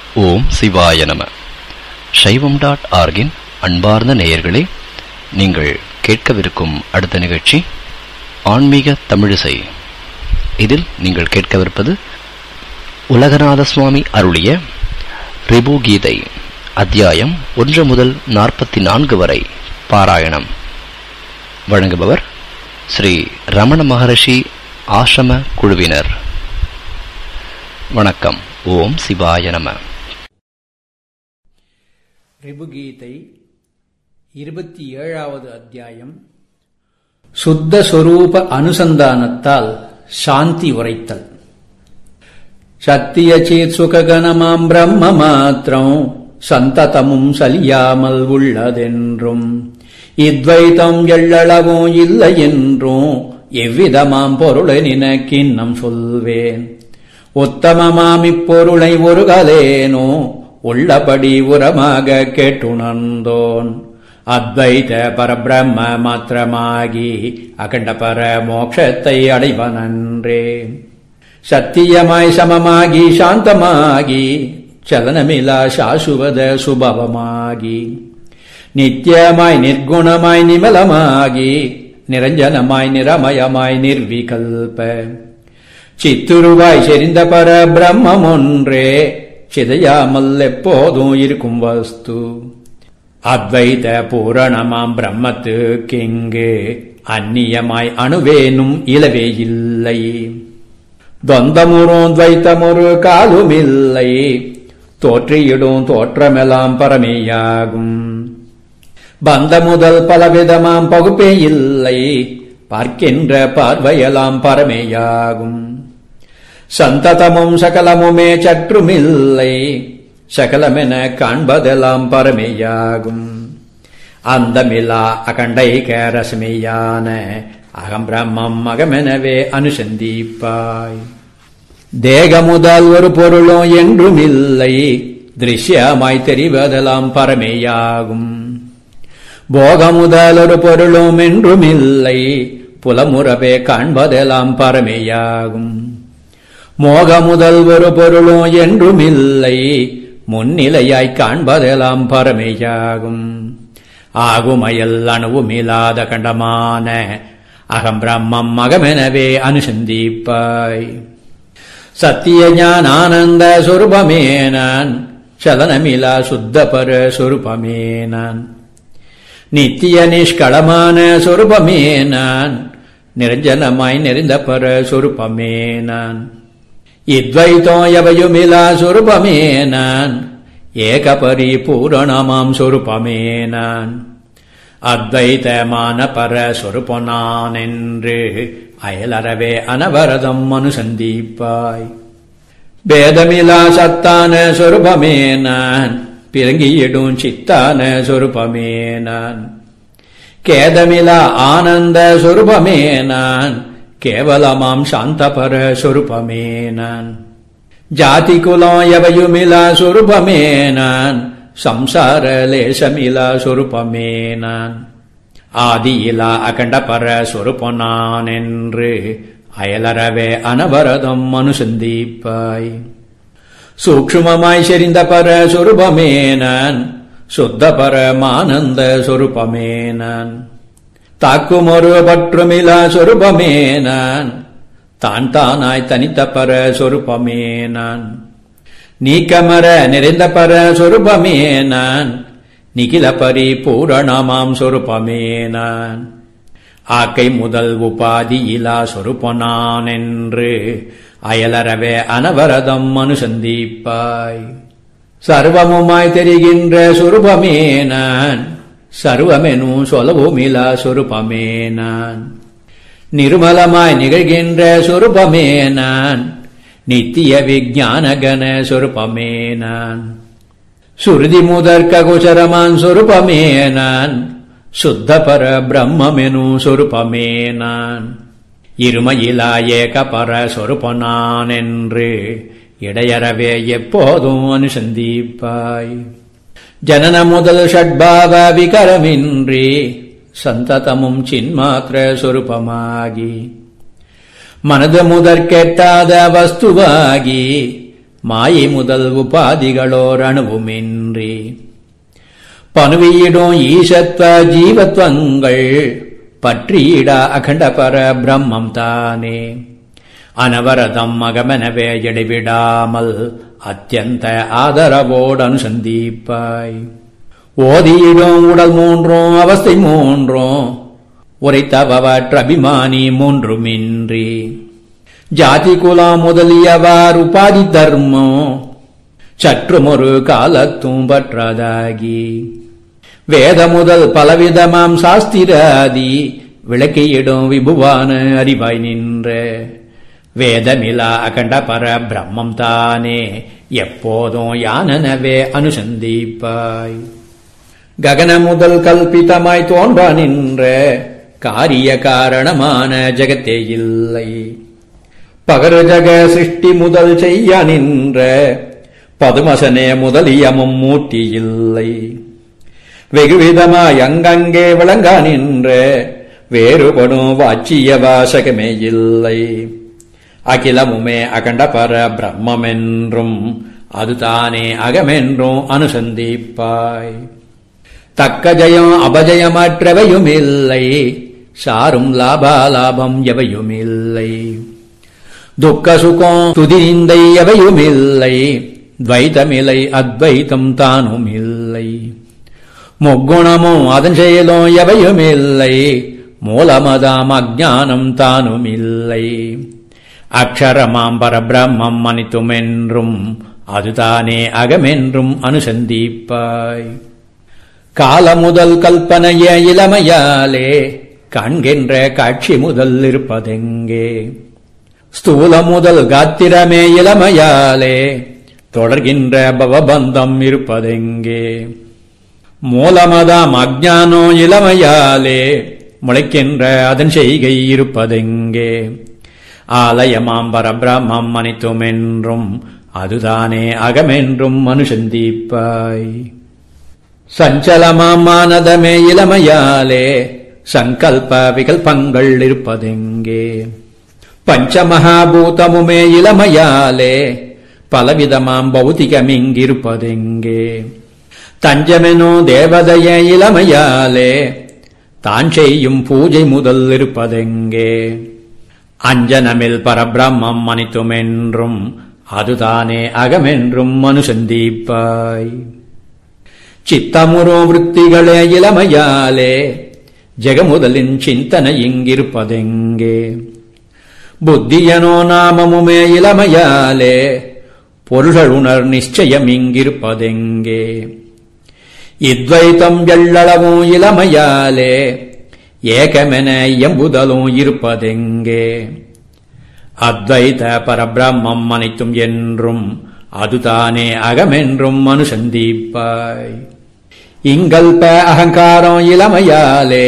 ஓம் சிவாய நம சைவம் டாட் ஆர்கின் அன்பார்ந்த நேயர்களே நீங்கள் கேட்கவிருக்கும் அடுத்த நிகழ்ச்சி ஆன்மீக தமிழிசை இதில் நீங்கள் கேட்கவிருப்பது உலகநாத சுவாமி அருளிய ரிபு கீதை அத்தியாயம் ஒன்று முதல் நாற்பத்தி நான்கு வரை பாராயணம் வழங்குபவர் ஸ்ரீ ரமண மகரிஷி ஆசிரம குழுவினர் வணக்கம் ஓம் சிவாய நம ரிபுகீதை இருபத்தி ஏழாவது அத்தியாயம் சுத்த சொரூப அனுசந்தானத்தால் சாந்தி உரைத்தல் சத்திய சேத் சுககணமாம் பிரம்ம மாத்திரம் சந்ததமும் சலியாமல் உள்ளதென்றும் இத்வைத்தம் எள்ளளவும் இல்லை என்றும் எவ்விதமாம் பொருளை நினக்கின்னம் சொல்வேன் உத்தமமாம் இப்பொருளை ஒரு கலேனோ உள்ளபடி உரமாக கேட்டுணர்ந்தோன் அத்வைத பரபிரம்ம மாத்திரமாகி அகண்ட பர மோட்சத்தை அடைவனன்றே சத்தியமாய் சமமாகி சாந்தமாகி சலனமிலா சாசுவத சுபவமாகி நித்தியமாய் நிர்குணமாய் நிமலமாகி நிரஞ்சனமாய் நிரமயமாய் நிர்விகல்ப சித்துருவாய் செறிந்த பர பிரம்மம் ஒன்றே சிதையாமல் எப்போதும் இருக்கும் வஸ்து அத்வைத பூரணமாம் பிரம்மத்துக்கிங்கு அந்நியமாய் அணுவேனும் இலவே இல்லை தொந்தமுறும் துவைத்தமுறு காலுமில்லை தோற்றியிடும் தோற்றமெல்லாம் பரமேயாகும் பந்த முதல் பலவிதமாம் பகுப்பே இல்லை பார்க்கின்ற பார்வையெல்லாம் பரமேயாகும் சந்ததமும் சகலமுமே சற்றுமில்லை சகலமென காண்பதெல்லாம் பரமேயாகும் அந்தமில்லா அகண்டைக ரசமையான அகம் பிரம்மம் அகமெனவே அனுசந்திப்பாய் தேக முதல் ஒரு பொருளும் என்றும் இல்லை திருஷ்யமாய் தெரிவதெல்லாம் பரமேயாகும் போக முதல் ஒரு பொருளும் என்றும் இல்லை புலமுறவே காண்பதெல்லாம் பரமேயாகும் மோக முதல் ஒரு பொருளும் என்றும் இல்லை முன்னிலையாய் காண்பதெல்லாம் பரமேயாகும் ஆகுமயல் அணுவுமில்லாத கண்டமான அகம் பிரம்மம் மகமெனவே அனுசந்திப்பாய் சத்திய ஞான ஆனந்த சொருபமே நான் சலனமிலா சுத்த பர சொருபமே நான் நித்திய நிஷ்களமான சொருபமே நான் நிரஞ்சனமாய் நிறைந்த பர சொருபமே நான் இத்வைத்தம் எவையுமிலா சொருபமே நான் ஏக பரிபூரணமாம் சொருபமே நான் அத்வைதமான பர சொருப்ப நான் என்று அயலறவே அனவரதம் அனுசந்திப்பாய் பேதமிலா சத்தான சொருபமே நான் பிறங்கியிடும் சித்தான சொருபமே நான் கேதமிலா ஆனந்த சொருபமே நான் கேவலமாம் சாந்தபர சொருபமே நான் ஜாதி குலம் எவையுமிலா சொருபமே நான் சம்சார லேசமிலா சொருபமே நான் ஆதியிலா அகண்ட பர சொருப்ப நான் என்று அயலறவே அனவரதம் அனுசந்திப்பாய் சூக்ஷ்மமாய் செறிந்த பர சொருபமே நான் சுத்த பரமானந்த சொருபமே நான் தாக்குமொரு பற்றுமிலா சொருபமே நான் தான் தானாய் தனித்த பர சொருபமே நான் நீக்கமர நிறைந்த பர சொருபமே நான் நிகில பரிபூரணமாம் சொருபமே நான் ஆக்கை முதல் உபாதி இலா சொருப்பனான் என்று அயலறவே அனவரதம் அனுசந்திப்பாய் சர்வமுமாய் தெரிகின்ற சொருபமே நான் சர்வமெனும் சொல்லவுமிலா சொருபமே நான் நிர்மலமாய் நிகழ்கின்ற சொருபமே நான் நித்திய விஜானகன சொருபமே நான் சுருதி முதற்க குசரமான் சொருபமே நான் சுத்த பர பிரம்மெனு சொருபமே நான் இருமையிலா ஏக பர சொருப்பனான் என்று இடையறவே எப்போதும் அனுசந்திப்பாய் ஜனன முதல் ஷட்பாவ விகரமின்றி சந்ததமும் சின்மாத்திர சொருபமாகி மனது முதற் கெட்டாத வஸ்துவாகி மாயை முதல் உபாதிகளோர் அணுவுமின்றி பனுவியிடும் ஈசத்வ ஜீவத்வங்கள் பற்றியிட அகண்டபர பிரம்மம் தானே அனவரதம் அகமெனவே இடைவிடாமல் அத்தியந்த ஆதரவோடு அனுசந்திப்பாய் ஓதியிடும் உடல் மூன்றும் அவஸ்தை மூன்றும் உரைத்தவற்ற அபிமானி மூன்றுமின்றி ஜாதி குலம் முதலியவார் உபாதி தர்மம் சற்றுமொரு காலத்தும் பற்றதாகி வேத முதல் பலவிதமாம் சாஸ்திராதி விளக்கியிடும் விபுவான அறிவாய் நின்ற வேதமிலா அகண்ட பர பிரம்மம் தானே எப்போதும் யானனவே அனுசந்திப்பாய் ககன முதல் கல்பிதமாய் தோன்றா நின்ற காரிய காரணமான ஜெகத்தே இல்லை பகரு ஜக சிருஷ்டி முதல் செய்ய நின்ற பதுமசனே முதலியமும் மூட்டி இல்லை வெகுவிதமாய் அங்கங்கே விளங்கா நின்ற வேறுபடும் வாச்சிய வாசகமே இல்லை அகிலமுமே அகண்ட பர பிரம்மென்றும் அதுதானே அகமென்றும் அனுசந்திப்பாய் தக்க ஜயம் அபஜயமற்றவையும் இல்லை சாரும் லாபாலாபம் எவையும் இல்லை துக்க சுகம் துதிந்தை எவையும் இல்லை துவைத்தமில்லை அத்வைத்தம் தானும் இல்லை முக்குணமும் அதன் செயலும் எவையும் இல்லை மூலமதாம் அஜானம் தானும் இல்லை அக்ஷரமாம் பரபிரம்மம் மனித்துமென்றும் அதுதானே அகமென்றும் அனுசந்திப்பாய் கால முதல் கல்பனைய இளமையாலே காண்கின்ற காட்சி முதல் இருப்பதெங்கே ஸ்தூல முதல் காத்திரமே இளமையாலே தொடர்கின்ற பவபந்தம் இருப்பதெங்கே மூலமதாம் அஜானோ இளமையாலே முளைக்கின்ற அதன் செய்கை இருப்பதெங்கே ஆலயமாம் பரபிரமம் அனைத்துமென்றும் அதுதானே அகமென்றும் மனுசந்தீப்பாய் சஞ்சலமாம் மானதமே இளமையாலே சங்கல்ப விகல்பங்கள் இருப்பதெங்கே பஞ்சமகாபூதமுமே இளமையாலே பலவிதமாம் பௌதிகமிங்கிருப்பதெங்கே தஞ்சமெனோ தேவதைய இளமையாலே தான் செய்யும் பூஜை முதல் இருப்பதெங்கே அஞ்சனமில் பரபிரம்மம் அனைத்துமென்றும் அதுதானே அகமென்றும் மனுசந்தீப்பாய் சித்தமுறோ விற்த்திகளே இளமையாலே ஜெகமுதலின் சிந்தனை இங்கிருப்பதெங்கே புத்தியனோ நாமமுமே இளமையாலே பொருளுணர் நிச்சயம் இங்கிருப்பதெங்கே இத்வைத்தம் எள்ளளவும் இளமையாலே ஏகமென எம்புதலும் இருப்பதெங்கே அத்வைத பரபிரம்மம் அனைத்தும் என்றும் அதுதானே அகமென்றும் அனுசந்திப்பாய் இங்கல்ப அகங்காரம் இளமையாலே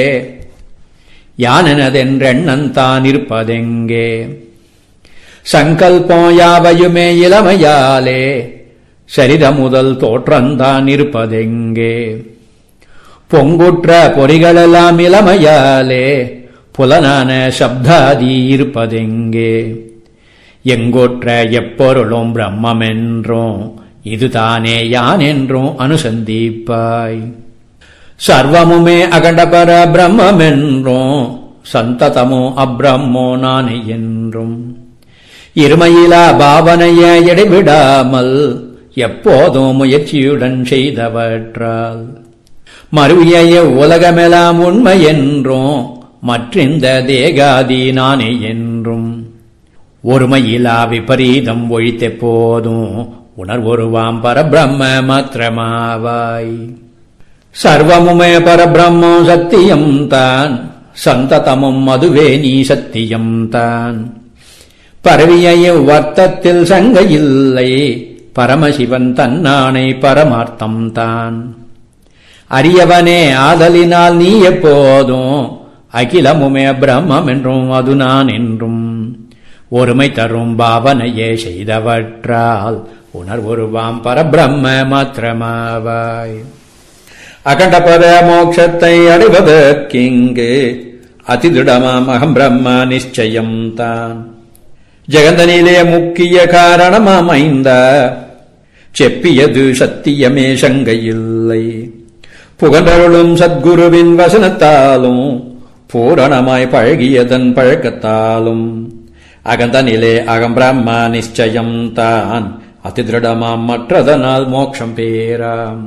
யானெனதென்றெண்ணந்தான் இருப்பதெங்கே சங்கல்பம் யாவையுமே இளமையாலே சரித முதல் தோற்றந்தான் இருப்பதெங்கே பொங்குற்ற பொறிகளெல்லாம் இளமையாலே புலனான சப்தாதி இருப்பதெங்கே எங்கொற்ற எப்பொருளும் பிரம்மென்றும் இதுதானே யான் என்றும் அனுசந்திப்பாய் சர்வமுமே அகண்டபர பிரம்மென்றும் சந்ததமோ அப்ரம்மோ நானே என்றும் இருமையிலா பாவனைய இடைவிடாமல் எப்போதும் முயற்சியுடன் செய்தவற்றால் மறுவிய உலகமெல்லாம் உண்மை என்றும் மற்றிந்த தேகாதி நானே என்றும் ஒருமையிலா விபரீதம் ஒழித்த போதும் உணர்வொருவாம் பரபிரம்ம மாத்திரமாவாய் சர்வமுமே பரபிரம்மம் சத்தியம் தான் சந்ததமும் அதுவே நீ சத்தியம் தான் பரவிய வர்த்தத்தில் சங்க இல்லை பரமசிவன் தன்னானை பரமார்த்தம் தான் அரியவனே ஆதலினால் நீ எப்போதும் அகிலமுமே பிரம்மம் என்றும் அது நான் என்றும் ஒருமை தரும் பாவனையே செய்தவற்றால் உணர்வொருவாம் பரபிரம்ம மாத்திரமாவாய் அகண்டபர மோட்சத்தை அடைவதற்கிங்கு அதிதிடமாம் அகம் பிரம்ம நிச்சயம் தான் ஜெகந்தனிலே முக்கிய காரணமாமைந்த செப்பியது சத்தியமே சங்கையில்லை புகன்றருளும் சத்குருவின் வசனத்தாலும் பூரணமாய் பழகியதன் பழக்கத்தாலும் அகந்தனிலே அகம் பிரம்ம நிச்சயம் தான் அதிதிருடமாம் மற்றதனால் மோட்சம் பேராம்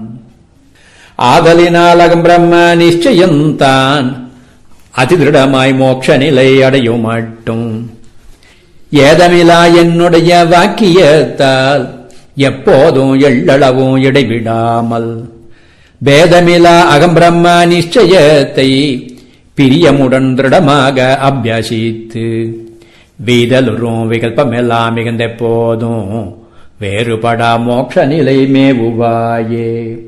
ஆதலினால் அகம் பிரம்ம நிச்சயம்தான் அதிதிருடமாய் மோட்ச நிலை அடையும் மட்டும் ஏதமிலா என்னுடைய வாக்கியத்தால் எப்போதும் எள்ளளவும் இடைவிடாமல் பேதமிலா அகம் பிரம்ம நிச்சயத்தை பிரியமுடன் திருடமாக அபியாசித்து வீதலுறும் விகல்பமெல்லாம் மிகுந்த போதும் வேறுபடா மோட்ச நிலை மேவுவாயே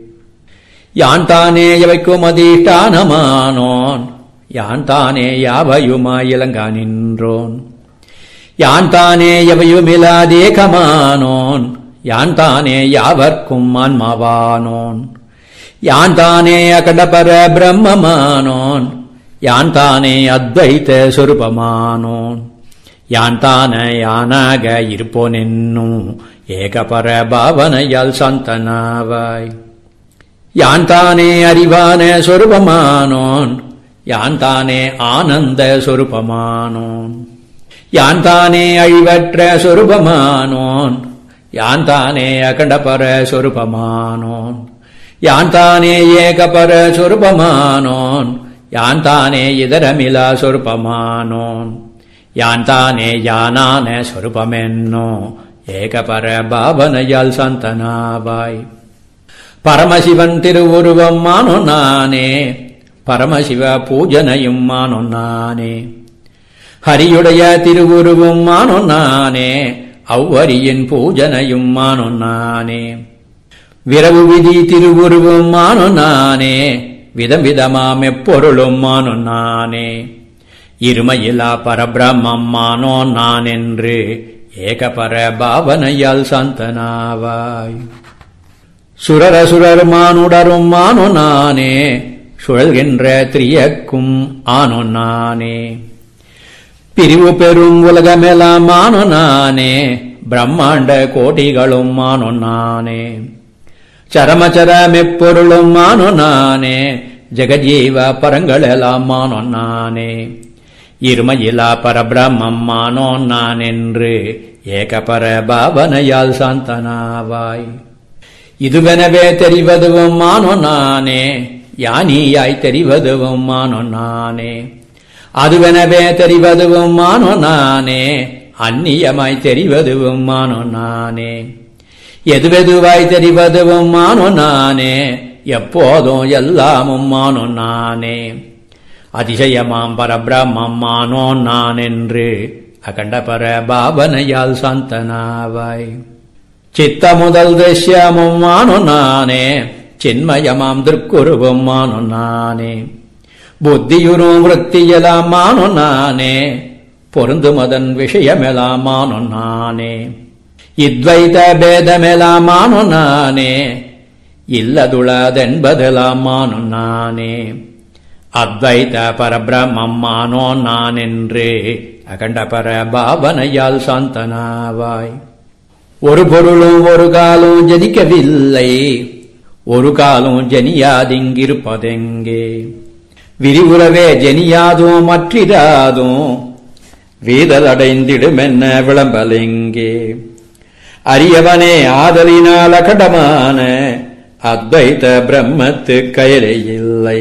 யான் தானே எவைக்கும் அதிஷ்டானமானோன் யான் தானே யாவையுமாய் இலங்கா நின்றோன் யான் தானே எவையுமிலாதேகமானோன் யான் தானே யாவர்க்கும் ஆன்மாவானோன் யான் தானே அகண்டபர பிரம்மமானோன் யான் தானே அத்வைத சொருபமானோன் யான் தான யானாக இருப்போன் என்னும் ஏகபர பாவனையால் சந்தனாவாய் யான் தானே அறிவான சொருபமானோன் யான் தானே ஆனந்த சொருபமானோன் யான் தானே அழிவற்ற சொருபமானோன் யான் தானே அகண்டபர சொருபமானோன் யான் தானே ஏகபர சொருபமானோன் யான் தானே இதரமிலா சொருபமானோன் யான் தானே யானான சொருபமென்னோ ஏகபர பாவனையால் சந்தனாவாய் பரமசிவன் திருவுருவம் மானோ நானே பரமசிவ பூஜனையும் மானோ நானே ஹரியுடைய திருவுருவும் மானோ நானே அவ்வரியின் பூஜனையும் மானோ நானே விரவு விதி திருவுருவும் மானோ நானே விதம் விதமாம் எப்பொருளும் மானோ நானே இருமையிலா பரபிரம்மம் மானோ நான் என்று ஏகபர பாவனையால் சந்தனாவாய் சுரர சுரர் மானுடரும் மானோ நானே சுழல்கின்ற திரியக்கும் ஆனோ நானே பிரிவு பெறும் உலகமெல்லாம் மானோ நானே பிரம்மாண்ட கோடிகளும் மானோ நானே சரமச்சரமெப்பொருளும் மானோ நானே ஜெகஜீவ பரங்களெல்லாம் மானோ நானே இருமையிலா பரபிரம்மம் மானோ நான் என்று ஏகபர பாவனையால் சாந்தனாவாய் இதுவெனவே தெரிவதுவும் மானோ நானே யானியாய் தெரிவதுவும் மானோ நானே அதுவெனவே தெரிவதுவும் மானோ நானே அந்நியமாய் தெரிவதுவும் மானோ நானே எதுவெதுவாய் தெரிவதுவும் மானோ நானே எப்போதும் எல்லாமும் மானோ நானே அதிசயமாம் பரபிரம்மம் மானோ நான் என்று அகண்டபர பாவனையால் சாந்தனாவாய் சித்த முதல் திருஷ்யமும் மானோ நானே சின்மயமாம் திருக்குருவும் மானோ நானே புத்தியுறும் விற்த்தியெல்லாம் மானோ நானே பொருந்துமதன் விஷயமெல்லாம் மானோ நானே இத்வைத பேதமெல்லாம் மானோ நானே இல்லதுளதென்பதெல்லாம் மானோ நானே அத்வைத பரபிரம்மம் மானோ நான் என்று அகண்டபர பாவனையால் சாந்தனாவாய் ஒரு பொருளும் ஒரு காலும் ஜனிக்கவில்லை ஒரு காலும் ஜனியாதிங்கிருப்பதெங்கே விரிவுறவே ஜனியாதும் மற்றிராதும் வீதலடைந்திடுமென்ன விளம்பலெங்கே அரியவனே ஆதலினால் அகடமான அத்வைத பிரம்மத்து கயலே இல்லை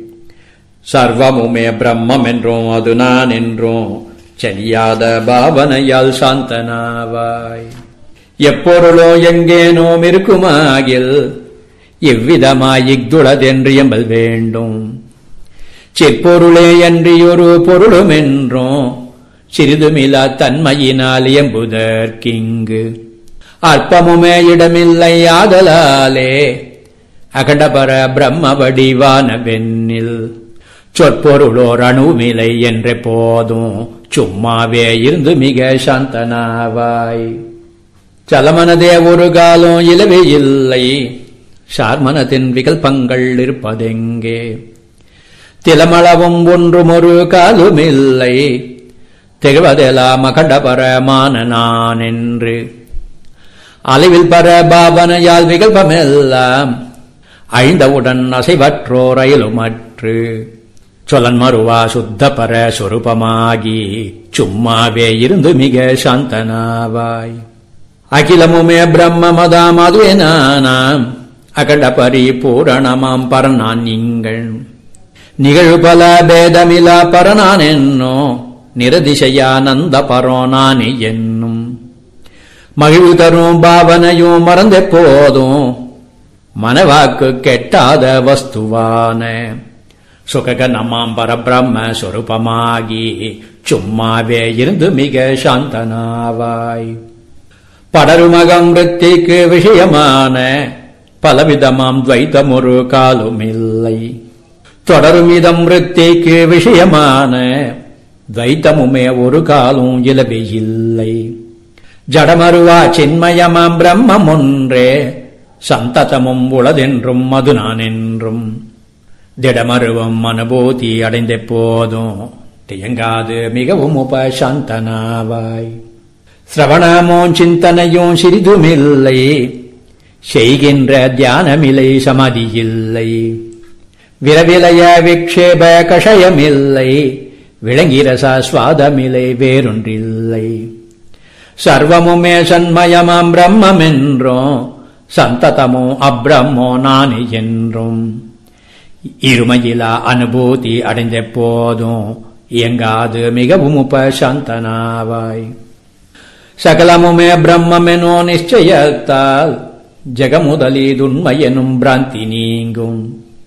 சர்வமுமே பிரம்மம் என்றும் அது நான் என்றும் சரியாத பாவனையால் சாந்தனாவாய் எப்பொருளோ எங்கேனோ இருக்குமாகில் எவ்விதமாய் இஃதுளதென்று எம்பல் வேண்டும் சிற்பொருளே அன்றியொரு பொருளும் என்றும் சிறிதுமிலா தன்மையினால் எம்புதற்கிங்கு அற்பமுமே இடமில்லை ஆதலாலே அகண்டபர பிரம்ம வடிவான வெண்ணில் சொற்பொருளோர் அணுமிலை என்ற போதும் சும்மாவே இருந்து மிக சாந்தனாவாய் சலமனதே ஒரு காலம் இலவே இல்லை சார்மனத்தின் விகல்பங்கள் இருப்பதெங்கே திலமளவும் ஒன்றும் ஒரு காலுமில்லை திகழ்வதெல்லாம் மகண்டபரமான நான் என்று அலைவில் பர பாவனையால் விகல்பமெல்லாம் அழிந்தவுடன் அசைவற்றோ ரயிலுமற்று சொலன் மறுவா சுத்த பர சொரூபமாகி சும்மாவே இருந்து மிக சாந்தனாவாய் அகிலமுமே பிரம்ம மதாம் அதுவே நானாம் அகண்ட பரிபூரணமாம் பரநான் நீங்கள் நிகழ் பல பேதமிலா பரநான் என்னோ நிரதிசையானந்த பரோனானி என்னும் மகிழ்வு தரும் பாவனையும் மறந்த போதும் மனவாக்கு கெட்டாத வஸ்துவான சுககனமாம் பரபிரம்ம சொரூபமாகி சும்மாவே இருந்து மிக சாந்தனாவாய் படருமகம் விருத்திக்கு விஷயமான பலவிதமாம் துவைத்தம் ஒரு காலுமில்லை தொடரும் இதம் விருத்திக்கு விஷயமான துவைத்தமுமே ஒரு காலும் இலவே இல்லை ஜடமருவா சின்மயமாம் பிரம்மம் ஒன்றே சந்ததமும் உளதென்றும் அது நான் என்றும் திடமருவம் அனுபூதி அடைந்த போதும் தியங்காது மிகவும் உபசாந்தனாவாய் சிரவணமும் சிந்தனையும் சிறிதுமில்லை செய்கின்ற தியானமில்லை சமாதியில்லை விரவிலைய விக்ஷேப கஷயமில்லை விளங்கிரச சுவாதமில்லை வேறொன்றில்லை சர்வமுமே சண்மயமாம் பிரம்மென்றும் சந்ததமோ அப்ரம்மோ நானே என்றும் இருமையிலா அனுபூதி அடைந்த போதும் இயங்காது மிகவும் உபசாந்தனாவாய் சகலமுமே பிரம்மெனோ நிச்சயத்தால் ஜெகமுதலீதுண்மையெனும் பிராந்தி நீங்கும்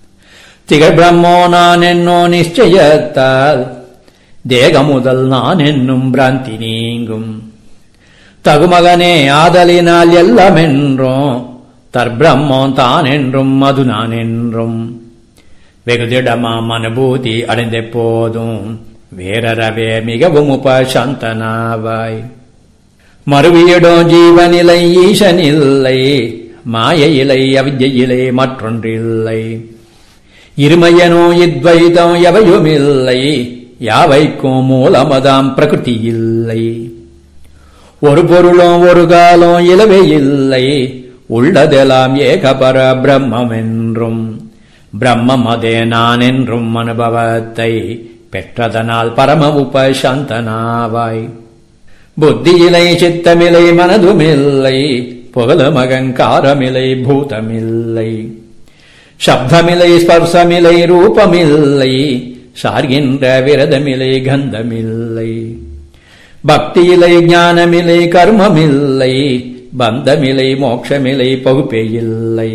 திகழ் பிரம்மோ நான் என்னோ நிச்சயத்தால் தேகமுதல் நான் என்னும் பிராந்தி நீங்கும் தகுமகனே ஆதலினால் எல்லாம் என்றும் தற்பிரம்மோ தான் என்றும் அது நான் என்றும் வெகுதிடமாம் அனுபூதி அடைந்த போதும் வேறறவே மிகவும் உபசாந்தனாவாய் மறுவியிடும் ஜீவனிலை ஈசனில்லை மாயையிலை அவித்யிலை மற்றொன்றில்லை இருமையனோ இத்வைதம் எவையுமில்லை யாவைக்கும் மூலமதாம் பிரகிருதி இல்லை ஒரு பொருளும் ஒரு காலம் இலவே இல்லை உள்ளதெல்லாம் ஏகபர பிரம்மம் என்றும் பிரம்மம் அதே நான் என்றும் அனுபவத்தை பெற்றதனால் பரம உபசாந்தனாவாய் புத்தியிலை சித்தமில்லை மனதுமில்லை புகழமகங்காரமில்லை பூதமில்லை சப்தமில்லை ஸ்பர்சமில்லை ரூபமில்லை சார்கின்ற விரதமில்லை கந்தமில்லை பக்தியிலை ஞானமில்லை கர்மமில்லை பந்தமில்லை மோட்சமில்லை பகுப்பே இல்லை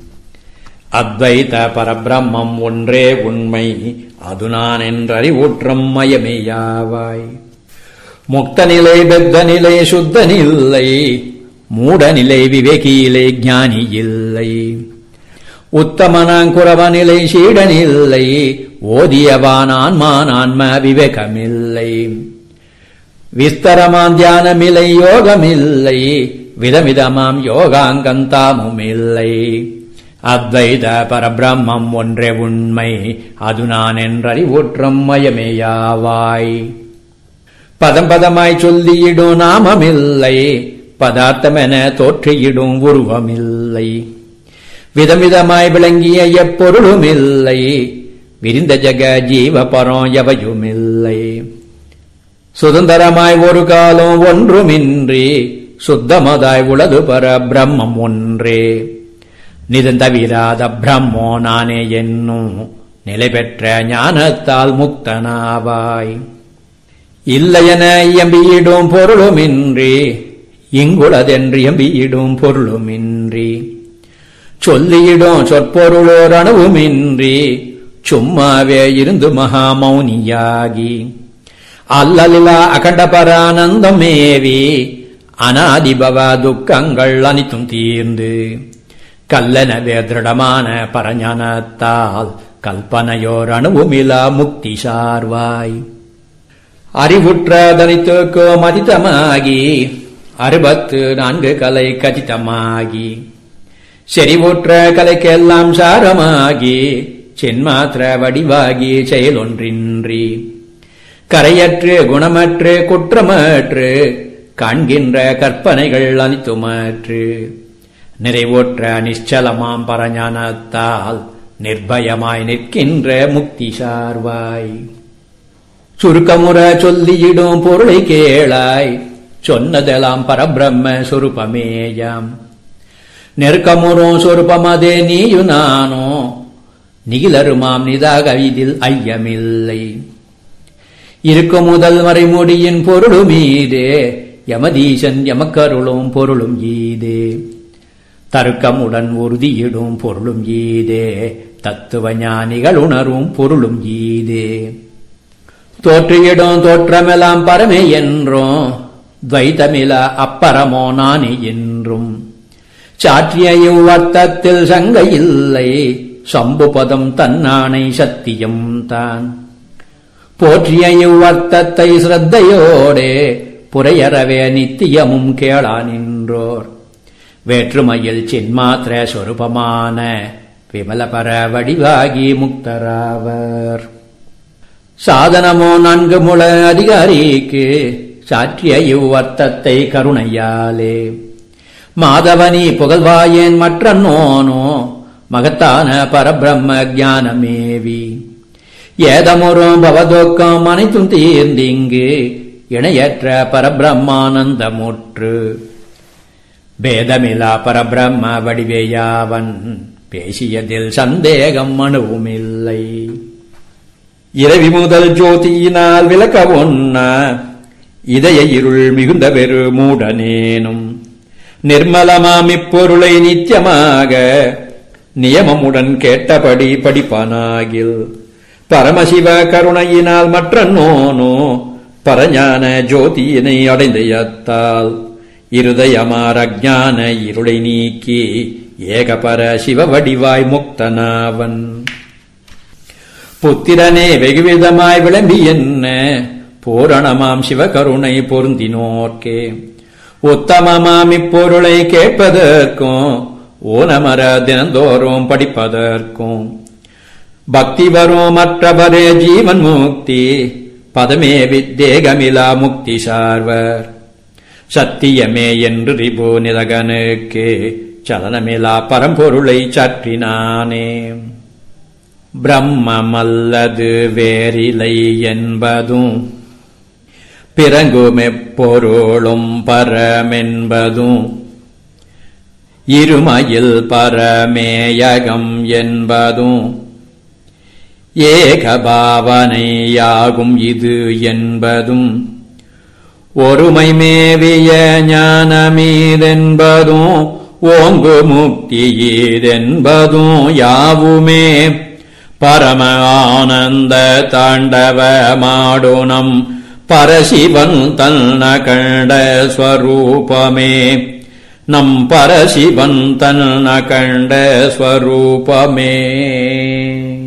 அத்வைத பரபிரம்மம் ஒன்றே உண்மை அது நான் என்றறிவுற்றம் மயமேயாவாய் முக்த நிலை பெத்த நிலை சுத்த நிலை மூட நிலை விவேகியிலை ஞானி இல்லை உத்தமனாங்குறவ நிலை சீடனில்லை ஓதியவானான் மானான்ம விவேகமில்லை விஸ்தரமாம் தியானமில்லை யோகமில்லை விதவிதமாம் யோகாங்கந்தாமுமில்லை அத்வைத பரபிரம்மம் ஒன்றே உண்மை அது நான் என்றறிவுற்றம் மயமேயாவாய் பதம் பதமாய் சொல்லியிடும் நாமமில்லை பதார்த்தமென தோற்றியிடும் உருவமில்லை விதமிதமாய் விளங்கிய எப்பொருளுமில்லை விரிந்த ஜக ஜீவ பரம் எவையுமில்லை சுதந்திரமாய் ஒரு காலம் ஒன்றுமின்றி சுத்தமதாய் உளது பர பிரம்மம் ஒன்றே நிதந்தவிராத பிரம்மோ நானே என்னும் நிலை பெற்ற ஞானத்தால் முக்தனாவாய் இல்லையென எம்பியிடும் பொருளுமின்றி இங்குளதென்று எம்பியிடும் பொருளுமின்றி சொல்லியிடும் சொற்பொருளோர் அணுவுமின்றி சும்மாவே இருந்து மகாமௌனியாகி அல்லலிலா அகண்டபரானந்தமேவி அனாதிபவ துக்கங்கள் அனைத்தும் தீர்ந்து கல்லனவே திருடமான பரஞானத்தால் கல்பனையோர் அணுவுமிலா முக்தி சார்வாய் அறிவுற்றதனித்துக்கோ மதித்தமாகி அறுபத்து நான்கு கலை கதித்தமாகி செறிவுற்ற கலைக்கெல்லாம் சாரமாகி சென்மாத்திர வடிவாகி செயலொன்றின்றி கரையற்று குணமற்று குற்றமற்று காண்கின்ற கற்பனைகள் அனித்துமற்று நிறைவுற்ற நிശ്ചலமாம் பரஞானத்தால் நிர்பயமாய் நிற்கின்ற முக்தி சார்வாய் சுருக்கமுற சொல்லியிடும் பொருளை கேளாய் சொன்னதெல்லாம் பரபிரம்ம சொருபமேயாம் நெருக்கமுறும் சொருபமதே நீயு நானோ நிகிலருமாம் நிதாக இதில் ஐயமில்லை இருக்கும் முதல் மறைமுடியின் பொருளும் ஈதே யமதீசன் எமக்கருளும் பொருளும் ஈதே தருக்கமுடன் உறுதியிடும் பொருளும் ஈதே தத்துவ ஞானிகள் உணரும் பொருளும் ஈதே தோற்றியிடும் தோற்றமெல்லாம் பரமே என்றும் துவைதமில அப்பரமோ நானே என்றும் சாற்றிய இவ்வர்த்தத்தில் சங்க இல்லை சம்புபதம் தன்னானை சத்தியம் தான் போற்றிய இவ்வர்த்தத்தை சிரத்தையோடே புரையறவே நித்தியமும் கேளா நின்றோர் வேற்றுமையில் சின்மாத்திர சொரூபமான விமலபர வடிவாகி முக்தராவர் சாதனமோ நான்கு முள அதிகாரிக்கு சாற்றிய இவ்வர்த்தத்தை கருணையாலே மாதவனி புகழ்வாயேன் மற்ற நோனோ மகத்தான பரபிரம்ம ஜானமேவி ஏதமொரும் பவதோக்கம் அனைத்தும் தீர்ந்திங்கு இணையற்ற பரபிரம்மானந்தமுற்று பேதமிலா பரபிரம்ம வடிவேயாவன் பேசியதில் சந்தேகம் அணுவுமில்லை இரவி முதல் ஜோதியினால் விளக்க ஒன்ன இதய இருள் மிகுந்த வெறு மூடனேனும் நிர்மலமாம் இப்பொருளை நித்தியமாக நியமமுடன் கேட்டபடி படிப்பானாகில் பரமசிவ கருணையினால் மற்ற நோனோ பரஞான ஜோதியினை அடைந்தயத்தால் இருதயமார் அஜான இருளை நீக்கி ஏகபர சிவ வடிவாய் முக்தனாவன் புத்திரனே வெகுவிதமாய் விளம்பி என்ன பூரணமாம் சிவகருணை பொருந்தினோர்க்கே உத்தமமாம் இப்பொருளை கேட்பதற்கும் ஊனமர தினந்தோறும் படிப்பதற்கும் பக்தி வரும் மற்றவரே ஜீவன் முக்தி பதமே வித்தேகமிலா முக்தி சார்வர் சத்தியமே என்று ரிபு நிலகனுக்கு சலனமிலா பரம்பொருளை சற்றினானே பிரம்மமல்லது வேறிலை என்பதும் பிறங்குமெப்பொருளும் பரமென்பதும் இருமையில் பரமேயகம் என்பதும் ஏகபாவனையாகும் இது என்பதும் ஒருமை மேவிய ஞானமீதென்பதும் ஓங்கு முக்தியீதென்பதும் யாவுமே பரம ஆனந்த தாண்டவமாடுனம் பரசிவன் தன்ன கண்ட ஸ்வரூபமே நம் பரசிவன் தன்ன கண்ட ஸ்வரூபமே